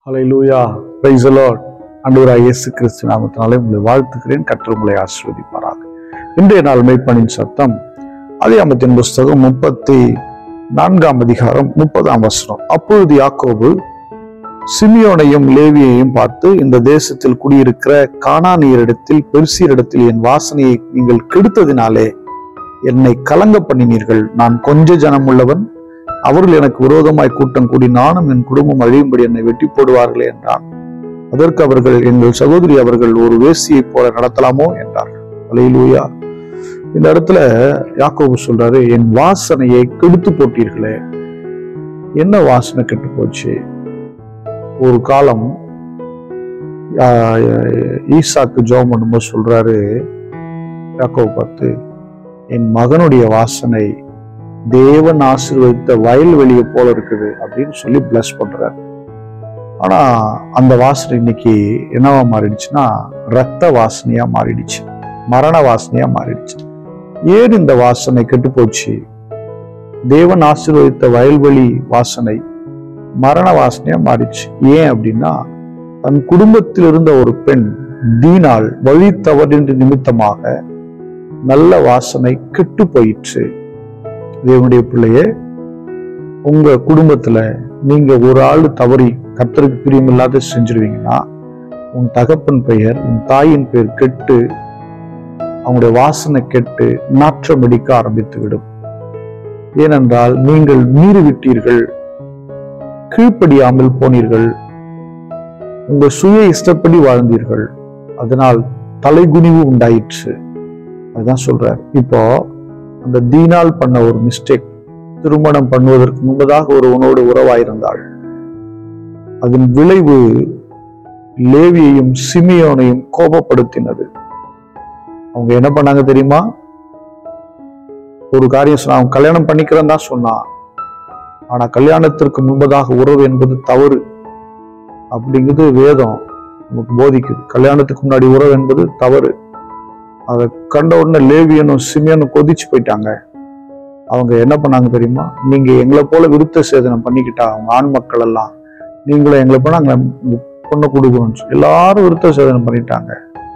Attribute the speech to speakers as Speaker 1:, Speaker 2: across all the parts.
Speaker 1: hallelujah praise the lord ஆண்டவராக இயேசு கிறிஸ்து நாமத்தினாலே உங்களை வாழ்த்துக்கிறேன் கற்று உங்களை ஆசீர்வதிப்பாராக இன்றைய நாள் மெய்ப்பனின் சத்தம் அதிகாமத்தின் புஸ்தகம் முப்பத்தி நான்காம் அதிகாரம் முப்பதாம் வசனம் அப்பொழுது யாக்கோபு சிமியோனையும் லேவியையும் பார்த்து இந்த தேசத்தில் குடியிருக்கிற கானானியரிடத்தில் பெருசியரிடத்தில் என் வாசனையை நீங்கள் கெடுத்ததினாலே என்னை கலங்க பண்ணினீர்கள் நான் கொஞ்ச ஜனம் உள்ளவன் அவர்கள் எனக்கு விரோதமாய் கூட்டம் கூடி நானும் என் குடும்பம் அழியும்படி என்னை வெட்டி போடுவார்களே என்றான் அதற்கு அவர்கள் எங்கள் சகோதரி அவர்கள் ஒரு வேசியைப் போல நடத்தலாமோ என்றார்கள் அலையிலூயா இந்த இடத்துல யாக்கோபு சொல்றாரு என் வாசனையை கெடுத்து போட்டீர்களே என்ன வாசனை கெட்டு போச்சு ஒரு காலம் ஆஹ், ஈசாக்கு ஜோம் பண்ணும்போது சொல்றாரு யாக்கோபு பார்த்து என் மகனுடைய வாசனை தேவன் ஆசீர்வதித்த வயல்வெளியை போல இருக்குது அப்படின்னு சொல்லி பிளஸ் பண்றாரு ஆனா அந்த வாசனை இன்னைக்கு என்னவா மாறிடுச்சுன்னா ரத்த வாசனையா மாறிடுச்சு மரண வாசனையா மாறிடுச்சு ஏன் இந்த வாசனை கெட்டு போச்சு தேவன் ஆசீர்வதித்த வயல்வெளி வாசனை மரண வாசனையா மாறிடுச்சு ஏன் அப்படின்னா தன் குடும்பத்தில் இருந்த ஒரு பெண் தீனால் வழி தவறின்ற நிமித்தமாக நல்ல வாசனை கெட்டு போயிற்று தேவனுடைய பிள்ளையே உங்க குடும்பத்துல நீங்க ஒரு ஆள் தவறி கர்த்தருக்கு பிரியமில்லாத செஞ்சிருவீங்கன்னா உன் தகப்பன் பெயர் உன் தாயின் பெயர் கெட்டு அவங்களுடைய வாசனை கெட்டு நாற்றம் அடிக்க ஆரம்பித்து விடும் ஏனென்றால் நீங்கள் மீறி விட்டீர்கள் கீழ்ப்படியாமல் போனீர்கள் உங்க சுய இஷ்டப்படி வாழ்ந்தீர்கள் அதனால் தலைகுனிவு உண்டாயிற்று அதுதான் சொல்றார் இப்போ அந்த தீனால் பண்ண ஒரு மிஸ்டேக் திருமணம் பண்ணுவதற்கு முன்பதாக ஒருவனோடு உறவாயிருந்தாள் அதன் விளைவு லேவியையும் சிமியோனையும் கோபப்படுத்தினது அவங்க என்ன பண்ணாங்க தெரியுமா ஒரு காரியம் சொன்னா அவன் கல்யாணம் பண்ணிக்கிறேன் தான் சொன்னான் ஆனா கல்யாணத்திற்கு முன்பதாக உறவு என்பது தவறு அப்படிங்கிறது வேதம் நமக்கு போதிக்குது கல்யாணத்துக்கு முன்னாடி உறவு என்பது தவறு அதை கண்ட உடனே லேவியனும் சிமியனும் கொதிச்சு போயிட்டாங்க அவங்க என்ன பண்ணாங்க தெரியுமா நீங்க எங்களை போல விருத்த சேதனம் பண்ணிக்கிட்டா அவங்க ஆண் மக்கள் எல்லாம் நீங்களும் எங்களை போல நாங்க பொண்ணை கொடுக்கணும்னு சொல்லி எல்லாரும் விருத்த சேதனம் பண்ணிட்டாங்க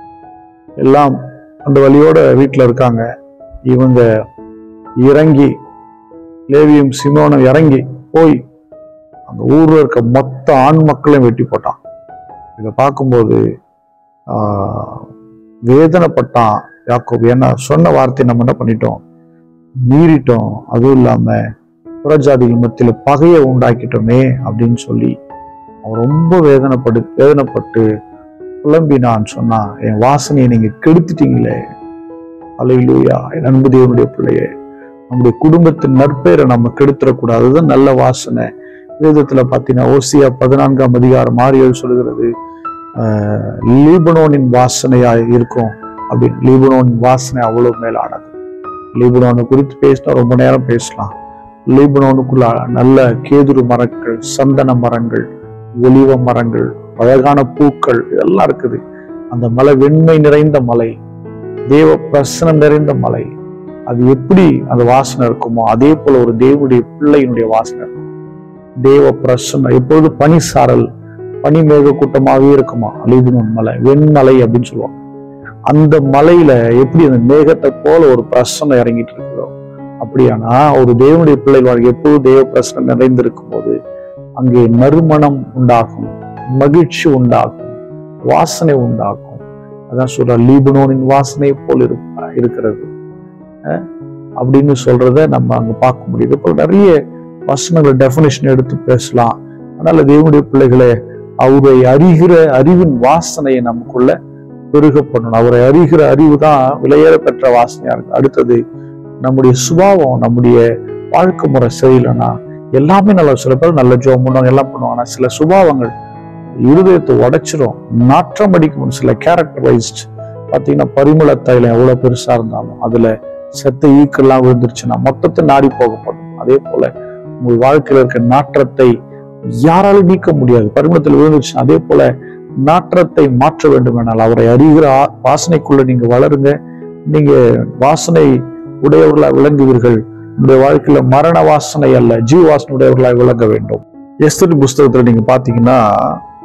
Speaker 1: எல்லாம் அந்த வழியோட வீட்டுல இருக்காங்க இவங்க இறங்கி லேவியும் சிமோனும் இறங்கி போய் அந்த ஊர்ல இருக்க மொத்த ஆண் மக்களையும் வெட்டி போட்டான் இதை பார்க்கும்போது ஆஹ், வேதனைப்பட்டான் யாக்கோபு ஏன்னா சொன்ன வார்த்தை நம்ம என்ன பண்ணிட்டோம் மீறிட்டோம் அதுவும் இல்லாம புறஜாதிகள் மத்தியில பகையை உண்டாக்கிட்டோமே அப்படின்னு சொல்லி அவன் ரொம்ப வேதனைப்படு வேதனைப்பட்டு புலம்பினான் சொன்னா என் வாசனையை நீங்க கெடுத்துட்டீங்களே அலையிலூயா என் அன்பு தேவனுடைய பிள்ளையே நம்முடைய குடும்பத்தின் நற்பெயரை நம்ம கெடுத்துடக்கூடாது அதுதான் நல்ல வாசனை வேதத்துல பார்த்தீங்கன்னா ஓசியா பதினான்காம் அதிகாரம் மாறியல் சொல்கிறது ஆஹ், லீபனோனின் வாசனையா இருக்கும் அப்படின்னு லீபனோனின் வாசனை அவ்வளவு மேலானது லீபனோனை குறித்து பேசினா ரொம்ப நேரம் பேசலாம் லீபனோனுக்குள்ள நல்ல கேதுரு மரங்கள் சந்தன மரங்கள் ஒலிவ மரங்கள் அழகான பூக்கள் இதெல்லாம் இருக்குது அந்த மலை வெண்மை நிறைந்த மலை தேவ பிரசனம் நிறைந்த மலை அது எப்படி அந்த வாசனை இருக்குமோ அதே போல ஒரு தேவனுடைய பிள்ளையினுடைய வாசனை இருக்கும் தேவ பிரசன்னம் எப்பொழுது பனி சாரல் பனி மேக கூட்டமாகவே இருக்குமா லீபனோன் மலை வெண்மலை அப்படின்னு சொல்லுவாங்க அந்த மலையில எப்படி அந்த மேகத்தை போல ஒரு பிரசனம் இறங்கிட்டு இருக்குதோ அப்படியானா ஒரு தேவனுடைய பிள்ளைகள் எப்போது தேவ பிரசனம் நிறைந்திருக்கும் போது அங்கே நறுமணம் உண்டாகும் மகிழ்ச்சி உண்டாகும் வாசனை உண்டாகும் அதான் சொல்ற லீபனோனின் வாசனை போல் இருப்ப- இருக்கிறது அஹ் அப்படின்னு சொல்றத நம்ம அங்க பார்க்க முடியுது இப்போ நிறைய வசனங்கள் டெஃபினேஷன் எடுத்து பேசலாம் அதனால தேவனுடைய பிள்ளைகளே அவரை அறிகிற அறிவின் வாசனையை நமக்குள்ள பெருக பண்ணணும் அவரை அறிகிற அறிவு தான் விலையேற பெற்ற வாசனையா இருக்கு அடுத்தது நம்முடைய சுபாவம் நம்முடைய வாழ்க்கை முறை சரியில்லைன்னா எல்லாமே நல்ல சில பேர் நல்ல ஜோம் பண்ணுவாங்க எல்லாம் பண்ணுவாங்க ஆனா சில சுபாவங்கள் இருதயத்தை உடைச்சிரும் நாற்றம் அடிக்கும் சில கேரக்டர் வைஸ்ட் பார்த்தீங்கன்னா பரிமள தைலம் எவ்வளவு பெருசா இருந்தாலும் அதுல செத்த ஈக்கெல்லாம் விழுந்துருச்சுன்னா மொத்தத்தை நாடி போகப்படும் அதே போல உங்கள் வாழ்க்கையில இருக்க நாற்றத்தை யாராலும் நீக்க முடியாது பரிமளத்தில் விழுந்துருச்சுன்னா அதே போல நாற்றத்தை மாற்ற வேண்டுமானால் அவரை அறிகிற ஆ- வாசனைக்குள்ள நீங்க வளருங்க நீங்க வாசனை உடையவர்களாக விளங்குவீர்கள் உங்களுடைய வாழ்க்கையில மரண வாசனை அல்ல ஜீவ வாசனை உடையவர்களாக விளங்க வேண்டும் எஸ்தர் புஸ்தகத்துல நீங்க பாத்தீங்கன்னா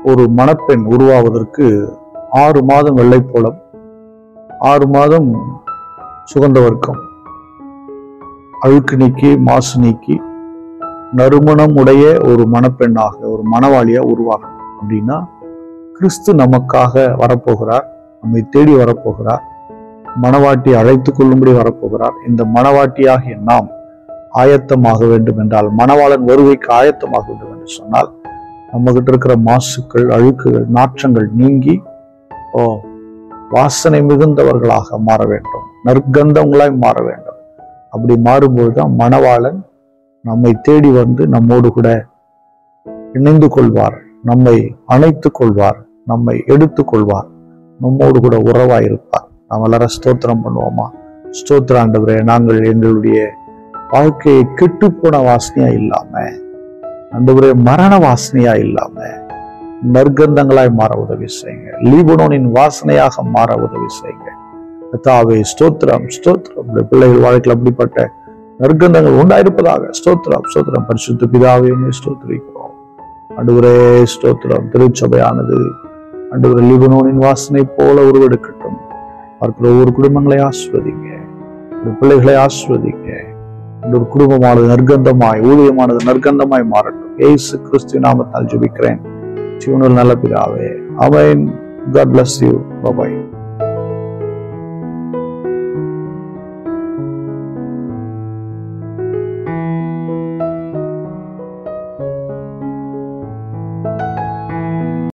Speaker 1: ஒரு மணப்பெண் உருவாவதற்கு ஆறு மாதம் வெள்ளைப்போளம் ஆறு மாதம் சுகந்த வர்க்கம் அழுக்கு நீக்கி மாசு நீக்கி நறுமணம் உடைய ஒரு மணப்பெண்ணாக ஒரு மணவாளியா உருவாகணும் அப்படின்னா கிறிஸ்து நமக்காக வரப்போகிறார் நம்மை தேடி வரப்போகிறார் மணவாட்டி அழைத்து கொள்ளும்படி வரப்போகிறார் இந்த மணவாட்டியாகிய நாம் ஆயத்தமாக வேண்டும் என்றால் மணவாளன் வருகைக்கு ஆயத்தமாக வேண்டும் என்று சொன்னால் நம்ம கிட்ட இருக்கிற மாசுக்கள் அழுக்குகள் நாற்றங்கள் நீங்கி ஓ வாசனை மிகுந்தவர்களாக மாற வேண்டும் நற்கந்தவங்களாய் மாற வேண்டும் அப்படி மாறும்போதுதான் மணவாளன் நம்மை தேடி வந்து நம்மோடு கூட இணைந்து கொள்வார் நம்மை அணைத்துக் கொள்வார் நம்மை எடுத்துக் கொள்வார் நம்மோடு கூட உறவாயிருப்பார் நாம் எல்லாரும் ஸ்தோத்திரம் பண்ணுவோமா ஸ்தோத்திர ஆண்டவரே நாங்கள் எங்களுடைய வாழ்க்கையை கெட்டு போன வாசனையா இல்லாம ஆண்டவரே மரண வாசனையா இல்லாம நற்கந்தங்களாய் மாற உதவி செய்யுங்க லீபனோனின் வாசனையாக மாற உதவி செய்யுங்க கர்த்தாவே ஸ்தோத்திரம் ஸ்தோத்திரம் உம்முடைய பிள்ளைகள் வாழ்க்கையில் அப்படிப்பட்ட நற்கந்தங்கள் உண்டாயிருப்பதாக ஸ்தோத்திரம் ஸ்தோத்திரம் பரிசுத்த பிதாவே உம்மை ஸ்தோத்திரிக்கிறோம் ஆண்டவரே ஸ்தோத்திரம் திருச்சபையானது ஆண்டவரே லிபனோனின் வாசனை போல உருவெடுக்கட்டும் பார்க்கிற ஒவ்வொரு குடும்பங்களை ஆஸ்வதிங்க உங்களுடைய பிள்ளைகளை ஆஸ்வதிங்க ஒரு குடும்பமானது நற்கந்தமாய் ஊழியமானது நற்கந்தமாய் மாறட்டும் ஏசு கிறிஸ்து நாமத்தால் ஜெபிக்கிறேன் ஜீவனில் நல்ல பிதாவே amen God bless you bye bye